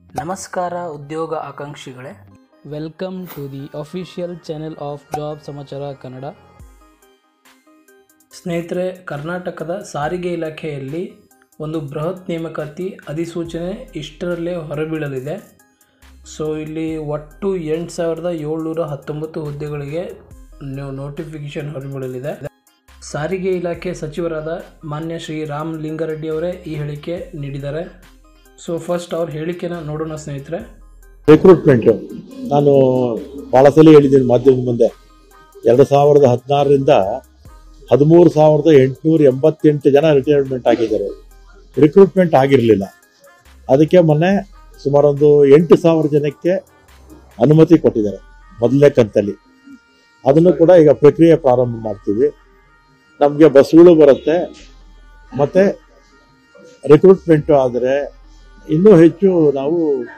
ನಮಸ್ಕಾರ ಉದ್ಯೋಗ ಆಕಾಂಕ್ಷಿಗಳೇ welcome to the official channel of Job Samachara Kannada ಸ್ನೇಹಿತರೆ ಕರ್ನಾಟಕದ ಸಾರಿಗೆ ಇಲಾಖೆಯಲ್ಲಿ ಒಂದು ಬೃಹತ್ ನೇಮಕಾತಿ ಅಧಿಸೂಚನೆ ಇಷ್ಟರಲ್ಲೇ ಹೊರಬೀಳಲಿದೆ ಸೊ ಇಲ್ಲಿ ಒಟ್ಟು ಎಂಟು ಸಾವಿರದ ಏಳ್ನೂರ ಹತ್ತೊಂಬತ್ತು ಹುದ್ದೆಗಳಿಗೆ ನೋಟಿಫಿಕೇಶನ್ ಹೊರಬೀಳಲಿದೆ ಸಾರಿಗೆ ಇಲಾಖೆ ಸಚಿವರಾದ ಮಾನ್ಯ ಶ್ರೀ ರಾಮ್ ಲಿಂಗಾರೆಡ್ಡಿ ಅವರೇ ಈ ಹೇಳಿಕೆ ನೀಡಿದ್ದಾರೆ ಸೊ ಫಸ್ಟ್ ಅವ್ರ ಹೇಳಿಕೆನ ನೋಡೋಣ ಸ್ನೇಹಿತರೆ ರಿಕ್ರೂಟ್ಮೆಂಟು ನಾನು ಭಾಳ ಸಲ ಹೇಳಿದ್ದೀನಿ ಮಾಧ್ಯಮದ ಮುಂದೆ ಎರಡು ಸಾವಿರದ ಹದಿನಾರರಿಂದ ಹದಿಮೂರು ಸಾವಿರದ ಎಂಟುನೂರ ಎಂಬತ್ತೆಂಟು ಜನ ರಿಟೈರ್ಮೆಂಟ್ ಆಗಿದ್ದಾರೆ ರಿಕ್ರೂಟ್ಮೆಂಟ್ ಆಗಿರಲಿಲ್ಲ ಅದಕ್ಕೆ ಮೊನ್ನೆ ಸುಮಾರೊಂದು ಎಂಟು ಸಾವಿರ ಜನಕ್ಕೆ ಅನುಮತಿ ಕೊಟ್ಟಿದ್ದಾರೆ ಮೊದಲನೇ ಕಂತಲ್ಲಿ ಅದನ್ನು ಕೂಡ ಈಗ ಪ್ರಕ್ರಿಯೆ ಪ್ರಾರಂಭ ಮಾಡ್ತೀವಿ ನಮಗೆ ಬಸ್ಗಳು ಬರುತ್ತೆ ಮತ್ತು ರಿಕ್ರೂಟ್ಮೆಂಟು ಆದರೆ ಇನ್ನೂ ಹೆಚ್ಚು ನಾವು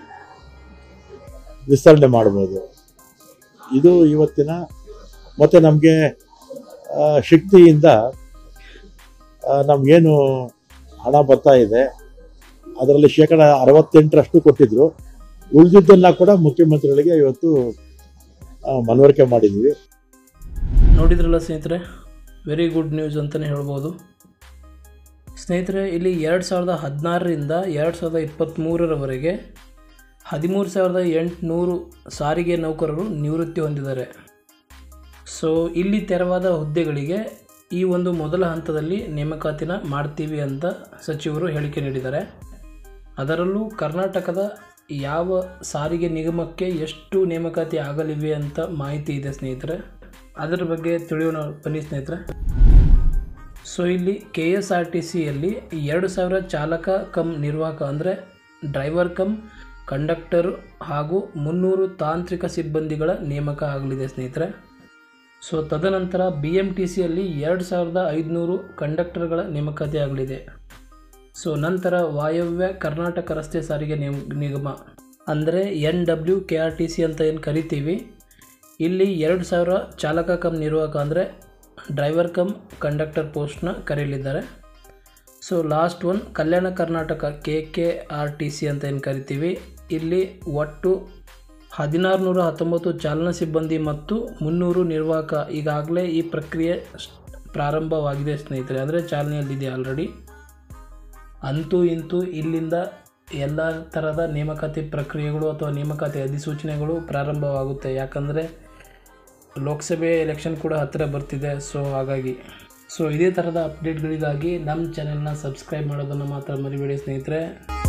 ವಿಸ್ತರಣೆ ಮಾಡ್ಬೋದು ಇದು ಇವತ್ತಿನ ಮತ್ತು ನಮಗೆ ಶಕ್ತಿಯಿಂದ ಆ, ನಮಗೇನು ಹಣ ಬರ್ತಾ ಇದೆ ಅದರಲ್ಲಿ ಶೇಕಡ ಅರವತ್ತೆಂಟರಷ್ಟು ಕೊಟ್ಟಿದ್ರು ಉಳಿದಿದ್ದನ್ನ ಕೂಡ ಮುಖ್ಯಮಂತ್ರಿಗಳಿಗೆ ಇವತ್ತು ಆ, ಮನವರಿಕೆ ಮಾಡಿದ್ದೀವಿ ನೋಡಿದ್ರಲ್ಲ ಸ್ನೇಹಿತರೆ ವೆರಿ ಗುಡ್ ನ್ಯೂಸ್ ಅಂತಲೇ ಹೇಳ್ಬೋದು ಸ್ನೇಹಿತರೆ ಇಲ್ಲಿ ಎರಡು ಸಾವಿರದ ಹದಿನಾರರಿಂದ ಎರಡು ಸಾವಿರದ ಇಪ್ಪತ್ತ್ಮೂರರವರೆಗೆ ಹದಿಮೂರು ಸಾವಿರದ ಎಂಟುನೂರು ಸಾರಿಗೆ ನೌಕರರು ನಿವೃತ್ತಿ ಹೊಂದಿದ್ದಾರೆ ಸೊ ಇಲ್ಲಿ ತೆರವಾದ ಹುದ್ದೆಗಳಿಗೆ ಈ ಒಂದು ಮೊದಲ ಹಂತದಲ್ಲಿ ನೇಮಕಾತಿನ ಮಾಡ್ತೀವಿ ಅಂತ ಸಚಿವರು ಹೇಳಿಕೆ ನೀಡಿದ್ದಾರೆ ಅದರಲ್ಲೂ ಕರ್ನಾಟಕದ ಯಾವ ಸಾರಿಗೆ ನಿಗಮಕ್ಕೆ ಎಷ್ಟು ನೇಮಕಾತಿ ಆಗಲಿವೆ ಅಂತ ಮಾಹಿತಿ ಇದೆ ಸ್ನೇಹಿತರೆ ಅದರ ಬಗ್ಗೆ ತಿಳಿಯೋಣ ಬನ್ನಿ ಸ್ನೇಹಿತರೆ ಸೊ ಇಲ್ಲಿ ಕೆ ಎಸ್ ಆರ್ ಟಿ ಸಿಯಲ್ಲಿ ಎರಡು ಸಾವಿರ ಚಾಲಕ ಕಮ್ ನಿರ್ವಾಹಕ ಅಂದರೆ ಡ್ರೈವರ್ ಕಮ್ ಕಂಡಕ್ಟರ್ ಹಾಗೂ ಮುನ್ನೂರು ತಾಂತ್ರಿಕ ಸಿಬ್ಬಂದಿಗಳ ನೇಮಕ ಆಗಲಿದೆ ಸ್ನೇಹಿತರೆ ಸೊ ತದನಂತರ ಬಿ ಎಮ್ ಟಿ ಸಿಯಲ್ಲಿ ಎರಡು ಸಾವಿರದ ಐದುನೂರು ಕಂಡಕ್ಟರ್ಗಳ ನೇಮಕಾತಿ ಆಗಲಿದೆ ಸೊ ನಂತರ ವಾಯವ್ಯ ಕರ್ನಾಟಕ ರಸ್ತೆ ಸಾರಿಗೆ ನಿಮ್- ನಿಗಮ ಅಂದರೆ N W K R T C ಅಂತ ಏನು ಕರಿತೀವಿ ಇಲ್ಲಿ ಎರಡು ಸಾವಿರ ಚಾಲಕ ಕಮ್ ನಿರ್ವಾಹಕ ಅಂದರೆ ಡ್ರೈವರ್ ಕಮ್ ಕಂಡಕ್ಟರ್ ಪೋಸ್ಟ್ನ ಕರೆಯಲಿದ್ದಾರೆ so last one Kalyana Karnataka K K R T C ಅಂತ ಏನು ಕರಿತೀವಿ ಇಲ್ಲಿ ಒಟ್ಟು ಹದಿನಾರು ನೂರ ಹತ್ತೊಂಬತ್ತು ಚಾಲನಾ ಸಿಬ್ಬಂದಿ ಮತ್ತು ಮುನ್ನೂರು ನಿರ್ವಾಹಕ ಈಗಾಗಲೇ ಈ ಪ್ರಕ್ರಿಯೆ ಸ್- ಪ್ರಾರಂಭವಾಗಿದೆ ಸ್ನೇಹಿತರೆ ಅಂದರೆ ಚಾಲನೆಯಲ್ಲಿದೆ ಆಲ್ರೆಡಿ ಅಂತೂ ಇಂತೂ ಇಲ್ಲಿಂದ ಎಲ್ಲ ಥರದ ನೇಮಕಾತಿ ಪ್ರಕ್ರಿಯೆಗಳು ಅಥವಾ ನೇಮಕಾತಿ ಅಧಿಸೂಚನೆಗಳು ಪ್ರಾರಂಭವಾಗುತ್ತೆ ಯಾಕಂದರೆ ಲೋಕಸಭೆ ಎಲೆಕ್ಷನ್ ಕೂಡ ಹತ್ತಿರ ಬರ್ತಿದೆ ಸೊ ಹಾಗಾಗಿ ಸೊ ಇದೇ ಥರದ ಅಪ್ಡೇಟ್ಗಳಿಗಾಗಿ ನಮ್ಮ ಚಾನೆಲ್ನ ಸಬ್ಸ್ಕ್ರೈಬ್ ಮಾಡೋದನ್ನು ಮಾತ್ರ ಮರಿಬೇಡಿ ಸ್ನೇಹಿತರೆ